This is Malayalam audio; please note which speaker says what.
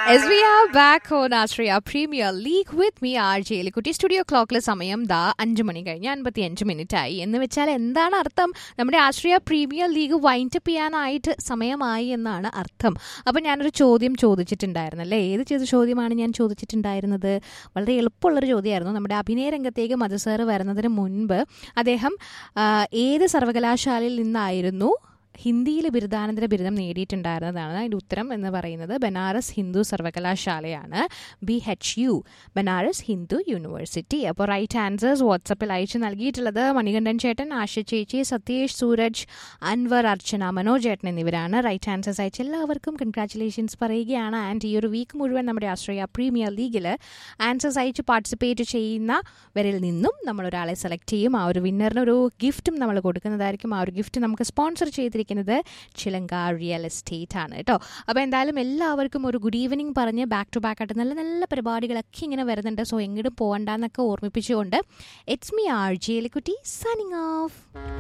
Speaker 1: As we are back on Australia Premier League with me, RJ Likkutty studio ക്ലോക്കിലെ സമയം ദാ അഞ്ച് മണി കഴിഞ്ഞ് അൻപത്തി അഞ്ച് മിനിറ്റ് ആയി എന്ന് വെച്ചാൽ എന്താണ് അർത്ഥം നമ്മുടെ ആസ്ട്രിയ പ്രീമിയർ ലീഗ് വൈൻഡപ്പ് ചെയ്യാനായിട്ട് സമയമായി എന്നാണ് അർത്ഥം അപ്പം ഞാനൊരു ചോദ്യം ചോദിച്ചിട്ടുണ്ടായിരുന്നു അല്ലേ ഏത് ചെയ്ത ചോദ്യമാണ് ഞാൻ ചോദിച്ചിട്ടുണ്ടായിരുന്നത് വളരെ എളുപ്പമുള്ളൊരു ചോദ്യമായിരുന്നു നമ്മുടെ അഭിനയ രംഗത്തേക്ക് മധു സാറ് വരുന്നതിന് മുൻപ് അദ്ദേഹം ആ, ഏത് സർവകലാശാലയിൽ നിന്നായിരുന്നു ഹിന്ദിയിൽ ബിരുദാനന്തര ബിരുദം നേടിയിട്ടുണ്ടായിരുന്നതാണ് അതിൻ്റെ ഉത്തരം എന്ന് പറയുന്നത് ബനാറസ് ഹിന്ദു സർവകലാശാലയാണ് B H U Banaras Hindu university അപ്പോൾ റൈറ്റ് ആൻസേഴ്സ് വാട്സപ്പിൽ അയച്ചു നൽകിയിട്ടുള്ളത് മണികണ്ഠൻ ചേട്ടൻ ആശ ചേച്ചി സതീഷ് സൂരജ് അൻവർ അർച്ചന മനോജ് ചേട്ടൻ എന്നിവരാണ് റൈറ്റ് ആൻസേഴ്സ് അയച്ച എല്ലാവർക്കും കൺഗ്രാറ്റുലേഷൻസ് പറയുകയാണ് ആൻഡ് ഈ ഒരു വീക്ക് മുഴുവൻ നമ്മുടെ ആസ്ട്രേലിയ പ്രീമിയർ ലീഗിൽ ആൻസേഴ്സ് അയച്ച് പാർട്ടിസിപ്പേറ്റ് ചെയ്യുന്നവരിൽ നിന്നും നമ്മൾ ഒരാളെ സെലക്ട് ചെയ്യും ആ ഒരു വിന്നറിന് ഒരു ഗിഫ്റ്റും നമ്മൾ കൊടുക്കുന്നതായിരിക്കും ആ ഒരു ഗിഫ്റ്റ് നമുക്ക് സ്പോൺസർ ചെയ്തിരിക്കുന്നത് ചിലങ്ക റിയൽ എസ്റ്റേറ്റ് ആണ് കേട്ടോ അപ്പോൾ എന്തായാലും എല്ലാവർക്കും ഒരു ഗുഡ് ഈവനിങ് പറഞ്ഞ് ബാക്ക് ടു ബാക്ക് ആയിട്ട് നല്ല നല്ല പരിപാടികളൊക്കെ ഇങ്ങനെ വരുന്നുണ്ട് സോ എങ്ങോട്ടും പോകണ്ടെന്നൊക്കെ ഓർമ്മിപ്പിച്ചുകൊണ്ട് it's me R J Elikkutty signing of